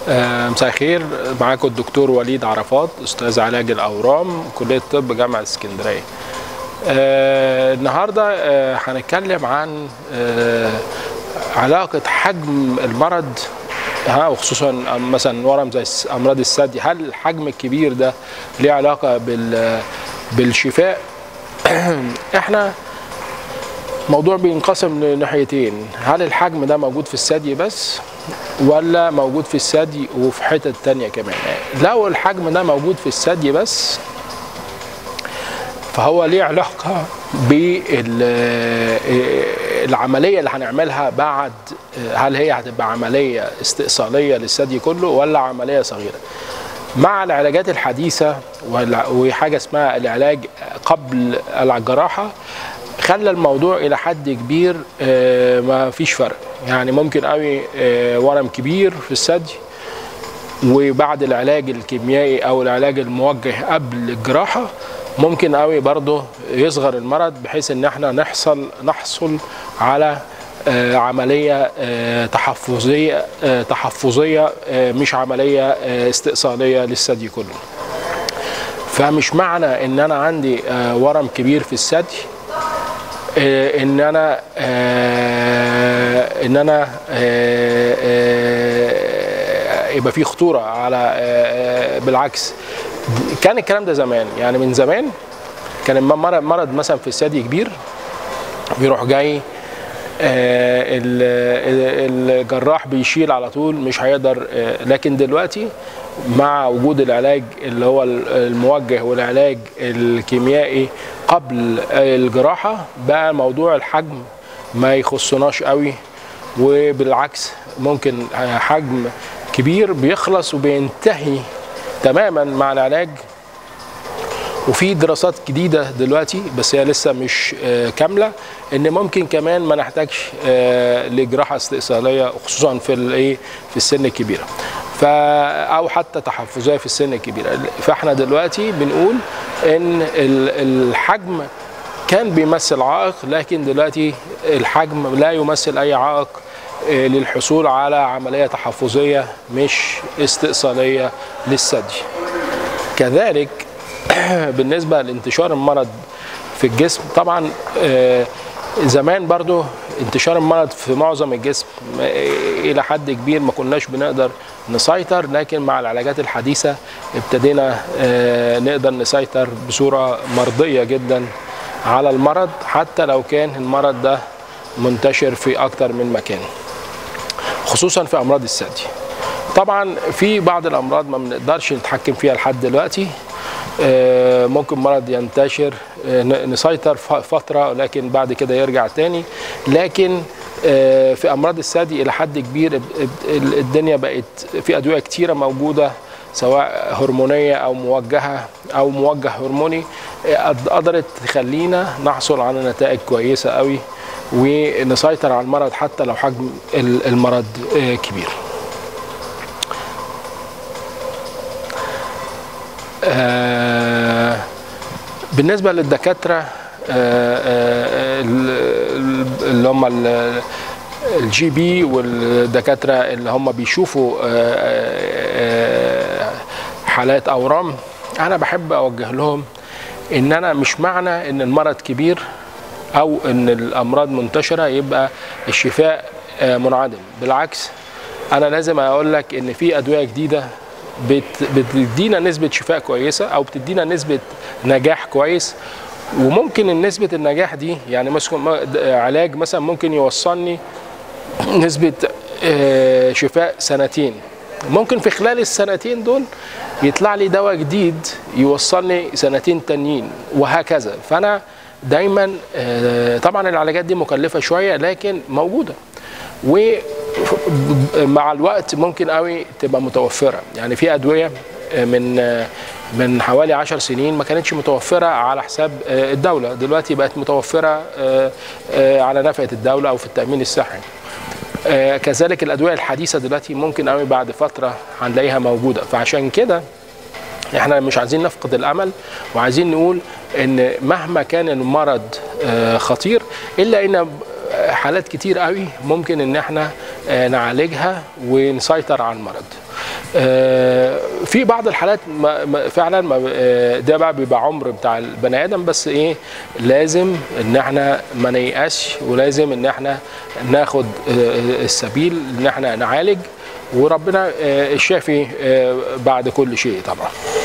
آه، مساء الخير معاكم الدكتور وليد عرفات استاذ علاج الاورام كليه الطب جامعه اسكندريه آه، النهارده آه، هنتكلم عن آه، علاقه حجم المرض ها وخصوصا مثلا ورم زي الس- امراض الثدي هل الحجم الكبير ده ليه علاقه بال بالشفاء احنا موضوع بينقسم لناحيتين هل الحجم ده موجود في الثدي بس ولا موجود في الثدي وفي حتت تانية كمان لو الحجم ده موجود في الثدي بس فهو ليه علاقة بالعملية اللي هنعملها بعد هل هي هتبقى عملية استئصالية للثدي كله ولا عملية صغيرة مع العلاجات الحديثة والع- وحاجة اسمها العلاج قبل الجراحة خلى الموضوع إلى حد كبير آه، ما فيش فرق يعني ممكن قوي آه، ورم كبير في الثدي وبعد العلاج الكيميائي او العلاج الموجه قبل الجراحه ممكن قوي برضه يصغر المرض بحيث ان احنا نحصل نحصل على آه، عمليه آه، تحفظيه آه، تحفظيه آه، مش عمليه آه، استئصاليه للثدي كله فمش معنى ان انا عندي آه، ورم كبير في الثدي آه، ان انا آه، ان انا آه، آه، يبقى في خطوره على آه، آه، بالعكس كان الكلام ده زمان يعني من زمان كان لما مرض مرض مثلا في الثدي كبير بيروح جاي آه، ال- الجراح بيشيل على طول مش هيقدر آه، لكن دلوقتي مع وجود العلاج اللي هو الموجه والعلاج الكيميائي قبل الجراحه بقى موضوع الحجم ما يخصناش قوي وبالعكس ممكن حجم كبير بيخلص وبينتهي تماما مع العلاج وفي دراسات جديده دلوقتي بس هي لسه مش آه، كامله ان ممكن كمان ما نحتاجش آه، لجراحه استئصاليه خصوصا في الايه في السن الكبيره ف او حتى تحفظيه في السن الكبيره فاحنا دلوقتي بنقول ان ال- الحجم كان بيمثل عائق لكن دلوقتي الحجم لا يمثل اي عائق آه، للحصول على عمليه تحفظيه مش استئصاليه للثدي كذلك بالنسبه لانتشار المرض في الجسم طبعا آه، زمان برضو انتشار المرض في معظم الجسم آه، الى حد كبير ما كناش بنقدر نسيطر لكن مع العلاجات الحديثه ابتدينا آه، نقدر نسيطر بصوره مرضيه جدا على المرض حتى لو كان المرض ده منتشر في اكتر من مكان خصوصا في امراض الثدي طبعا في بعض الامراض ما بنقدرش نتحكم فيها لحد دلوقتي آه، ممكن مرض ينتشر آه، ن- نسيطر ف- فتره لكن بعد كده يرجع تاني لكن آه، في امراض الثدي الى حد كبير اب- اب- ال- الدنيا بقت في ادويه كتيره موجوده سواء هرمونيه او موجهه او موجه هرموني آه، قد- قدرت تخلينا نحصل على نتائج كويسه قوي ونسيطر على المرض حتى لو حجم ال- المرض آه، كبير آه، بالنسبه للدكاتره آه، آه، ال- اللي هم ال- الجي بي والدكاتره اللي هم بيشوفوا آه، آه، حالات اورام انا بحب اوجه لهم ان انا مش معنى ان المرض كبير او ان الامراض منتشره يبقى الشفاء آه، منعدم بالعكس انا لازم اقول لك ان في ادويه جديده بت- بتدينا نسبه شفاء كويسه او بتدينا نسبه نجاح كويس وممكن نسبه النجاح دي يعني مثلا علاج مثلا ممكن يوصلني نسبه آه، شفاء سنتين ممكن في خلال السنتين دول يطلع لي دواء جديد يوصلني سنتين تانيين وهكذا فانا دايما آه، طبعا العلاجات دي مكلفه شويه لكن موجوده ومع الوقت ممكن قوي تبقى متوفره يعني في ادويه من من حوالي عشر سنين ما كانتش متوفره على حساب الدوله دلوقتي بقت متوفره على نفقه الدوله او في التامين الصحي آه، كذلك الادويه الحديثه دلوقتي ممكن قوي بعد فتره هنلاقيها موجوده فعشان كده احنا مش عايزين نفقد الامل وعايزين نقول ان مهما كان المرض آه، خطير الا ان حالات كتير قوي ممكن ان احنا آه، نعالجها ونسيطر على المرض آه، في بعض الحالات ما ما- فعلا ما آه، ده بقى بيبقى عمر بتاع البني ادم بس ايه لازم ان احنا ما نيأسش ولازم ان احنا ناخد آه، السبيل ان احنا نعالج وربنا آه، الشافي آه، بعد كل شيء طبعا